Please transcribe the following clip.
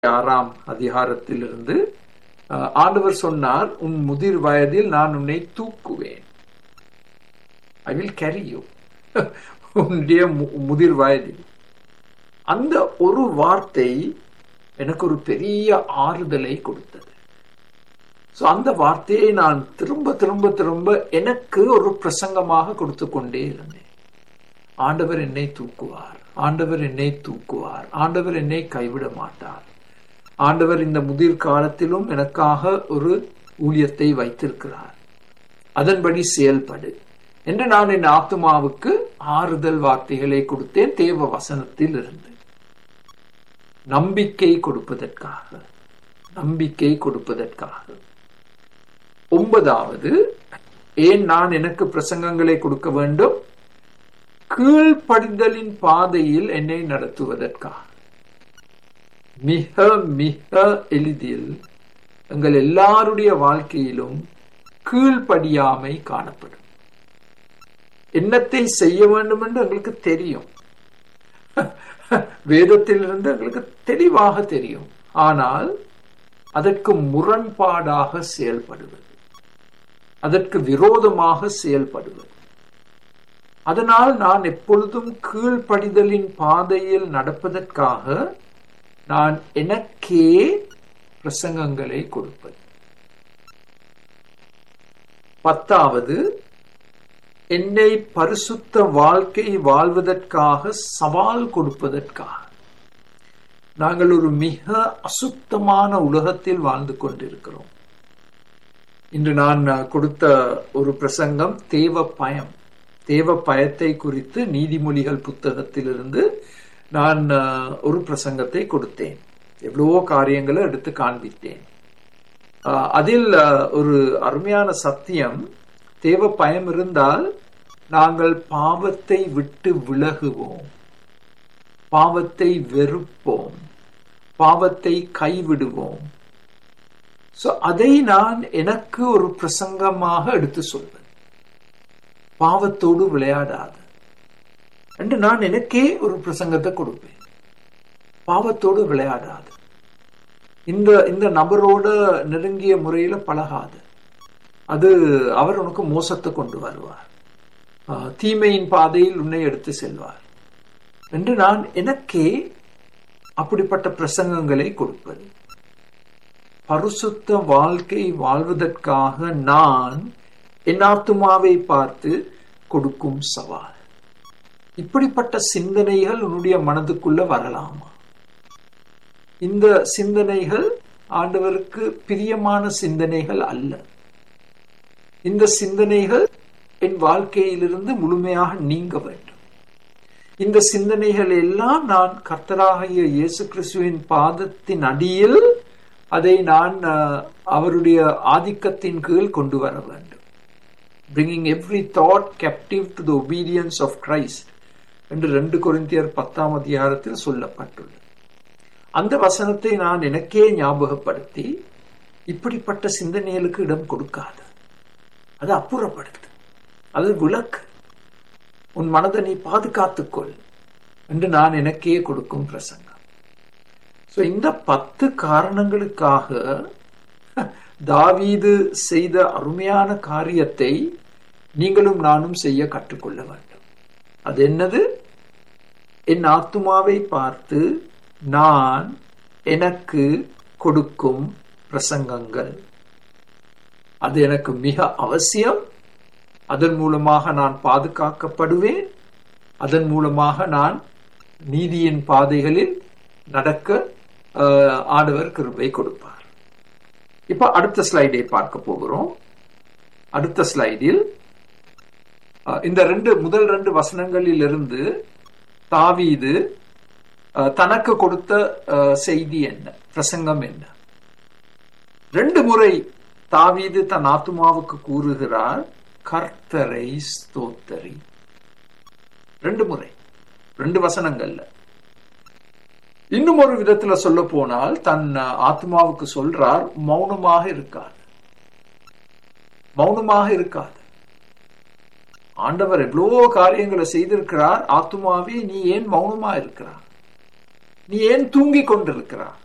ஆறாம் அதிகாரத்திலிருந்து அஹ், ஆண்டவர் சொன்னார் உன் முதிர் வயதில் நான் உன்னை தூக்குவேன் ஐ வில் கேரி யூ உன்னுடைய மு- முதிர் வயதில் அந்த ஒரு வார்த்தை எனக்கு ஒரு பெரிய ஆறுதலை கொடுத்தது ஸோ அந்த வார்த்தையை நான் திரும்ப திரும்ப திரும்ப எனக்கு ஒரு பிரசங்கமாக கொடுத்து கொண்டே இருந்தேன் ஆண்டவர் என்னை தூக்குவார் ஆண்டவர் என்னை தூக்குவார் ஆண்டவர் என்னை கைவிட மாட்டார் ஆண்டவர் இந்த முதிர் காலத்திலும் எனக்காக ஒரு ஊழியத்தை வைத்திருக்கிறார் அதன்படி செயல்படு என்று நான் என் ஆத்துமாவுக்கு ஆறுதல் வார்த்தைகளை கொடுத்தேன் தேவ வசனத்தில் இருந்து நம்பிக்கை கொடுப்பதற்காக நம்பிக்கை கொடுப்பதற்காக ஒன்பதாவது ஏன் நான் எனக்கு பிரசங்கங்களை கொடுக்க வேண்டும் கீழ்ப்படிதலின் பாதையில் என்னை நடத்துவதற்காக மிக மிக எளிதில் எங்கள் எல்லாருடைய வாழ்க்கையிலும் கீழ்ப்படியாமை காணப்படும் என்னத்தை செய்ய வேண்டும் என்று எங்களுக்கு தெரியும் வேதத்திலிருந்து எங்களுக்கு தெளிவாக தெரியும் ஆனால் அதற்கு முரண்பாடாக செயல்படுவது அதற்கு விரோதமாக செயல்படுவது அதனால் நான் எப்பொழுதும் கீழ்ப்படிதலின் பாதையில் நடப்பதற்காக நான் எனக்கே பிரசங்கங்களை கொடுப்பது பத்தாவது என்னை பரிசுத்த வாழ்க்கை வாழ்வதற்காக சவால் கொடுப்பதற்காக நாங்கள் ஒரு மிக அசுத்தமான உலகத்தில் வாழ்ந்து கொண்டிருக்கிறோம் இன்று நான் அஹ், கொடுத்த ஒரு பிரசங்கம் தேவ பயம் தேவ பயத்தை குறித்து நீதிமொழிகள் புத்தகத்திலிருந்து நான் அஹ், ஒரு பிரசங்கத்தை கொடுத்தேன் எவ்வளவோ காரியங்களை எடுத்து காண்பித்தேன் அஹ், அதில் அஹ், ஒரு அருமையான சத்தியம் தேவ பயம் இருந்தால் நாங்கள் பாவத்தை விட்டு விலகுவோம் பாவத்தை வெறுப்போம் பாவத்தை கைவிடுவோம் சோ அதை நான் எனக்கு ஒரு பிரசங்கமாக எடுத்து சொல்வேன் பாவத்தோடு விளையாடாது என்று நான் எனக்கே ஒரு பிரசங்கத்தை கொடுப்பேன் பாவத்தோடு விளையாடாது இந்த இந்த நபரோட நெருங்கிய முறையில பழகாது அது அவர் உனக்கு மோசத்தை கொண்டு வருவார் ஆஹ், தீமையின் பாதையில் உன்னை எடுத்து செல்வார் என்று நான் எனக்கே அப்படிப்பட்ட பிரசங்கங்களை கொடுப்பது பரிசுத்த வாழ்க்கை வாழ்வதற்காக நான் என் ஆத்துமாவை பார்த்து கொடுக்கும் சவால் இப்படிப்பட்ட சிந்தனைகள் உன்னுடைய மனதுக்குள்ள வரலாமா இந்த சிந்தனைகள் ஆண்டவருக்கு பிரியமான சிந்தனைகள் அல்ல இந்த சிந்தனைகள் என் வாழ்க்கையிலிருந்து முழுமையாக நீங்க வேண்டும் இந்த சிந்தனைகள் எல்லாம் நான் கர்த்தராகிய இயேசு கிறிஸ்துவின் பாதத்தின் அடியில் அதை நான் அஹ், அவருடைய ஆதிக்கத்தின் கீழ் கொண்டு வர வேண்டும் bringing every thought captive to the obedience of Christ என்று ரெண்டு கொரிந்தியர் பத்தாம் அதிகாரத்தில் சொல்லப்பட்டுள்ளது அந்த வசனத்தை நான் எனக்கே ஞாபகப்படுத்தி இப்படிப்பட்ட சிந்தனைகளுக்கு இடம் கொடுக்காது அது அப்புறப்படுத்து அது விளக்கு உன் மனதை நீ பாதுகாத்துக்கொள் என்று நான் எனக்கே கொடுக்கும் பிரசங்கம் சோ இந்த பத்து காரணங்களுக்காக தாவீது செய்த அருமையான காரியத்தை நீங்களும் நானும் செய்ய கற்றுக்கொள்ள வேண்டும் அது என்னது என் ஆத்துமாவை பார்த்து நான் எனக்கு கொடுக்கும் பிரசங்கங்கள் அது எனக்கு மிக அவசியம் அதன் மூலமாக நான் பாதுகாக்கப்படுவேன் அதன் மூலமாக நான் நீதியின் பாதைகளில் நடக்க அஹ், ஆண்டவர் கிருபை கொடுப்பார் இப்ப அடுத்த ஸ்லைடை பார்க்க போகிறோம் அடுத்த ஸ்லைடில் அஹ், இந்த ரெண்டு முதல் ரெண்டு வசனங்களில் இருந்து தாவீது அஹ், தனக்கு கொடுத்த அஹ், செய்தி என்ன பிரசங்கம் என்ன ரெண்டு முறை தாவீது தன் ஆத்துமாவுக்கு கூறுகிறார் கர்த்தரை ஸ்தோத்தரி ரெண்டு முறை ரெண்டு வசனங்கள்ல இன்னும் ஒரு விதத்துல சொல்ல போனால் தன் ஆத்மாவுக்கு சொல்றார் மௌனமாக இருக்காது மௌனமாக இருக்காது ஆண்டவர் எவ்வளவோ காரியங்களை செய்திருக்கிறார் ஆத்துமாவே நீ ஏன் மௌனமா இருக்கிறார் நீ ஏன் தூங்கிக் கொண்டிருக்கிறார்